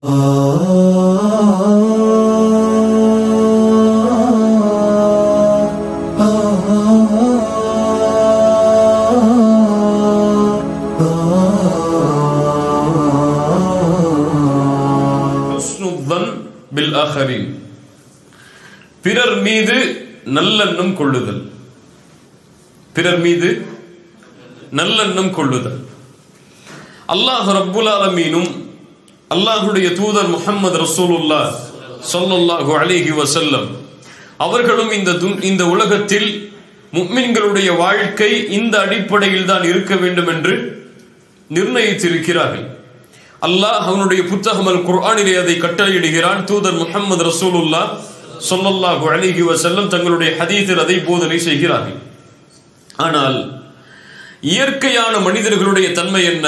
ஹுஸ்னுத்தன் bill ஆஹரின் பிறர் மீது நல்லெண்ணம் கொள்ளுதல் பிறர் மீது நல்லெண்ணம் கொள்ளுதல் அல்லாஹ் ரப்புல் ஆலமீனும் அல்லாஹுடைய தூதர் முஹம்மது ரசூலுல்லா ஸல்லல்லாஹு அலைஹி வஸல்லம் அவர்களும் இந்த துன்- இந்த உலகத்தில் முக்மின்களுடைய வாழ்க்கை இந்த அடிப்படையில் தான் இருக்க வேண்டும் என்று நிர்ணயித்திருக்கிறார்கள் அல்லாஹ் அவனுடைய புத்தகம் அல் குர்ஆனிலே அதை கட்டளையிடுகிறான் தூதர் முஹம்மது ரசூலுல்லா ஸல்லல்லாஹு அலைஹி வஸல்லம் தங்களுடைய ஹதீஸில் அதை போதனை செய்கிறார்கள் ஆனால் இயற்கையான மனிதர்களுடைய தன்மை என்ன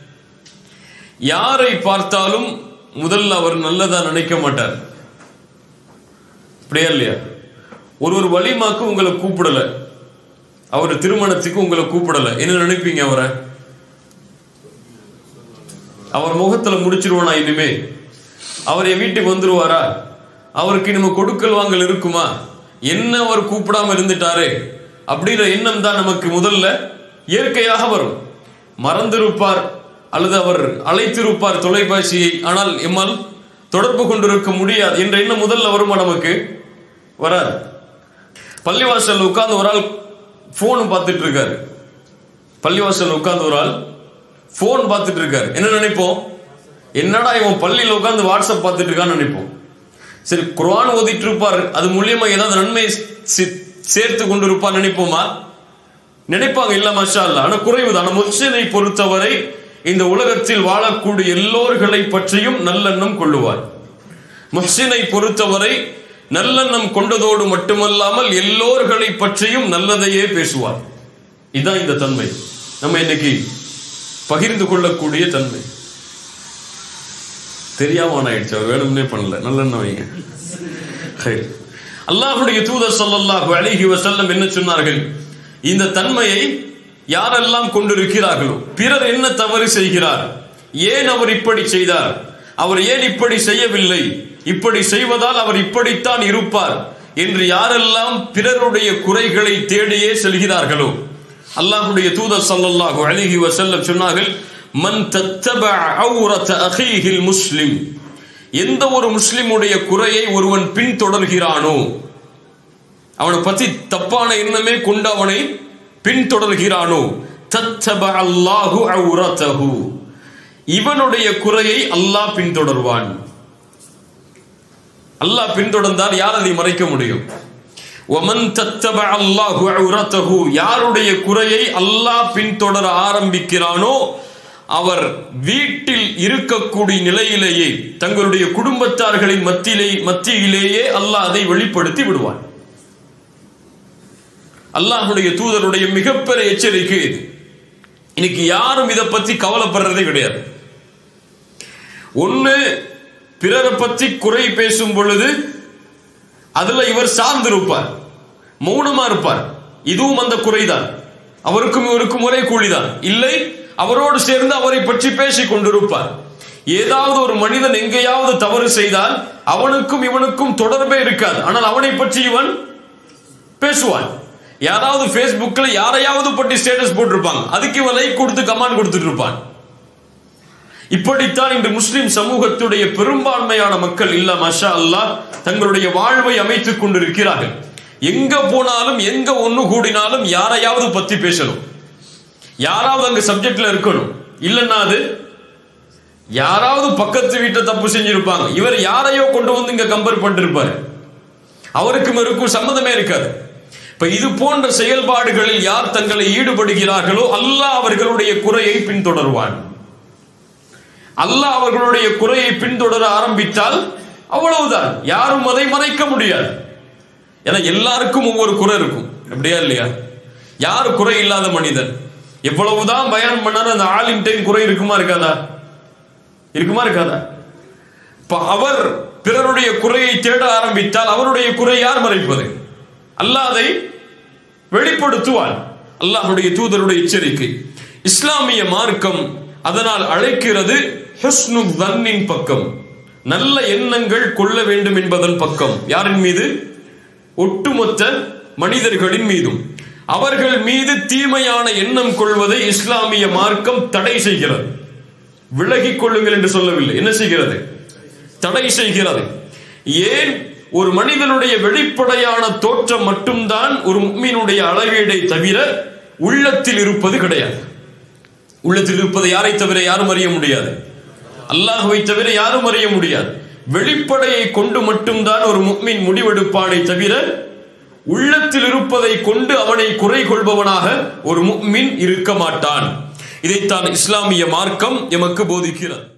யாரை பார்த்தாலும் முதல்ல அவர் நல்லதா நினைக்க மாட்டார் அப்படியா இல்லையா ஒரு ஒரு வலிமாக்கு உங்களை கூப்பிடல அவர் திருமணத்துக்கு உங்களை கூப்பிடல என்ன நினைப்பீங்க அவரை அவர் முகத்துல முடிச்சிருவானா இனிமே அவர் என் வீட்டுக்கு வந்துருவாரா அவருக்கு நம்ம கொடுக்கல் வாங்கல் இருக்குமா என்ன அவர் கூப்பிடாம இருந்துட்டாரே அப்படிங்கிற எண்ணம் தான் நமக்கு முதல்ல இயற்கையாக வரும் மறந்திருப்பார் அல்லது அவர் அழைத்திருப்பார் தொலைபேசியை ஆனால் எம்மால் தொடர்பு கொண்டிருக்க முடியாது என்ற எண்ணம் முதல்ல வருமா நமக்கு வராது பள்ளிவாசல் உட்கார்ந்து ஒரு ஆள் போன் பார்த்துட்டு இருக்காரு பள்ளிவாசல் உட்கார்ந்து ஒரு ஆள் போன் பார்த்துட்டு இருக்காரு என்ன நினைப்போம் என்னடா இவன் பள்ளியில் உட்கார்ந்து வாட்ஸ்அப் பார்த்துட்டு இருக்கான்னு நினைப்போம் சரி குர்ஆன் ஓதிட்டு இருப்பார் அது மூலியமா ஏதாவது நன்மை சி- சேர்த்து கொண்டு இருப்பார் நினைப்போமா நினைப்பாங்க இல்ல மஷா அல்ல ஆனா குறைவுதான் ஆனா முஸ்லிமை பொறுத்தவரை இந்த உலகத்தில் வாழக்கூடிய எல்லோர்களை பற்றியும் நல்லெண்ணம் கொள்ளுவார் முஹ்சினை பொறுத்தவரை நல்லெண்ணம் கொண்டதோடு மட்டுமல்லாமல் எல்லோர்களை பற்றியும் நல்லதையே பேசுவார் இதுதான் இந்த தன்மை நம்ம இன்னைக்கு பகிர்ந்து கொள்ளக்கூடிய தன்மை தெரியாம on ஆயிடுச்சு அவர் வேணும்னே பண்ணல நல்லெண்ணம் வைங்க ஹைர். அல்லாஹ்வுடைய தூதர் ஸல்லல்லாஹு அலைஹி வஸல்லம் என்ன சொன்னார்கள் இந்த தன்மையை யாரெல்லாம் கொண்டிருக்கிறார்களோ பிறர் என்ன தவறு செய்கிறார் ஏன் அவர் இப்படி செய்தார் அவர் ஏன் இப்படி செய்யவில்லை இப்படி செய்வதால் அவர் இப்படித்தான் இருப்பார் என்று யாரெல்லாம் பிறருடைய குறைகளை தேடியே செல்கிறார்களோ அல்லாஹ்வுடைய தூதர் ஸல்லல்லாஹு அலைஹி வஸல்லம் சொன்னார்கள் மன் தத்தபஅ அவ்ரத அஹீஹில் முஸ்லிம் எந்த ஒரு முஸ்லிமுடைய குறையை ஒருவன் பின்தொடர்கிறானோ அவனை பத்தி தப்பான எண்ணமே கொண்டு அவனை பின்தொடர்கிறானோ தத்தப அல்லாஹு அவுரதஹு இவனுடைய குறையை அல்லாஹ் பின்தொடர்வான் அல்லாஹ் பின்தொடர்ந்தால் யார் அதை மறைக்க முடியும் ஒமன் தத்தப அல்லாஹு அவுரதஹு யாருடைய குறையை அல்லாஹ் பின்தொடர ஆரம்பிக்கிறானோ அவர் வீட்டில் இருக்கக்கூடிய நிலையிலேயே தங்களுடைய குடும்பத்தார்களின் மத்தியிலே மத்தியிலேயே அல்லாஹ் அதை வெளிப்படுத்தி விடுவான் அல்லாஹ்வுடைய தூதருடைய மிகப்பெரிய எச்சரிக்கை இது இன்னைக்கு யாரும் இதை பத்தி கவலைப்படுறதே கிடையாது ஒண்ணு பிறரை பத்தி குறை பேசும் பொழுது அதுல இவர் சார்ந்திருப்பார் மௌனமா இருப்பார் இதுவும் அந்த குறைதான் அவருக்கும் இவருக்கும் ஒரே கூலிதான் இல்லை அவரோடு சேர்ந்து அவரை பற்றி பேசிக் கொண்டிருப்பார் ஏதாவது ஒரு மனிதன் எங்கேயாவது தவறு செய்தால் அவனுக்கும் இவனுக்கும் தொடர்பே இருக்காது ஆனால் அவனை பற்றி இவன் பேசுவான் யாராவது Facebookல யாரையாவது பற்றி ஸ்டேட்டஸ் போட்டிருப்பாங்க அதுக்கு இவன் லைக் கொடுத்து கமெண்ட் கொடுத்துட்டு இருப்பான் இப்படித்தான் இன்று முஸ்லிம் சமூகத்துடைய பெரும்பான்மையான மக்கள் இல்ல மஷா அல்லாஹ் தங்களுடைய வாழ்வை அமைத்துக் கொண்டிருக்கிறார்கள் எங்க போனாலும் எங்க ஒண்ணு கூடினாலும் யாரையாவது பத்தி பேசணும் யாராவது அங்க சப்ஜெக்ட்ல இருக்கணும் இல்லைன்னா அது யாராவது பக்கத்து வீட்டை தப்பு செஞ்சிருப்பாங்க இவர் யாரையோ கொண்டு வந்து இங்க கம்பேர் பண்ணிருப்பாரு அவருக்கும் இருக்கும் சம்மதமே இருக்காது இப்ப இது போன்ற செயல்பாடுகளில் யார் தங்களை ஈடுபடுகிறார்களோ அல்லாஹ் அவர்களுடைய குறையை பின்தொடர்வான் அல்லாஹ் அவர்களுடைய குறையை பின்தொடர ஆரம்பித்தால் அவ்வளவுதான் யாரும் அதை மறைக்க முடியாது ஏன்னா எல்லாருக்கும் ஒவ்வொரு குறை இருக்கும் அப்படியா இல்லையா யாரு குறை இல்லாத மனிதன் எவ்வளவுதான் பயான் பண்ணாலும் அந்த ஆலிம் டைம் குறை இருக்குமா இருக்காதா இருக்குமா இருக்காதா இப்ப அவர் பிறருடைய குறையை தேட ஆரம்பித்தால் அவருடைய குறை யார் மறைப்பது அல்லாஹ் அதை வெளிப்படுத்துவான் அல்லாஹ்வுடைய தூதருடைய எச்சரிக்கை இஸ்லாமிய மார்க்கம் அதனால் அழைக்கிறது ஹுஸ்னு தன்னின் பக்கம் நல்ல எண்ணங்கள் கொள்ள வேண்டும் என்பதன் பக்கம் யாரின் மீது ஒட்டுமொத்த மனிதர்களின் மீதும் அவர்கள் மீது தீமையான எண்ணம் கொள்வதை இஸ்லாமிய மார்க்கம் தடை செய்கிறது விலகிக் கொள்ளுங்கள் என்று சொல்லவில்லை என்ன செய்கிறது தடை செய்கிறது ஏன் ஒரு மனிதனுடைய வெளிப்படையான தோற்றம் மட்டும்தான் ஒரு முக்மீனுடைய அளவீடை தவிர உள்ளத்தில் இருப்பது கிடையாது உள்ளத்தில் இருப்பதை யாரை தவிர யாரும் அறிய முடியாது அல்லாஹுவை தவிர யாரும் அறிய முடியாது வெளிப்படையை கொண்டு மட்டும்தான் ஒரு முக்மின் முடிவெடுப்பானை தவிர உள்ளத்தில் இருப்பதை கொண்டு அவனை குறை கொள்பவனாக ஒரு முக்மின் இருக்க மாட்டான் இதைத்தான் இஸ்லாமிய மார்க்கம் எமக்கு போதிக்கிறது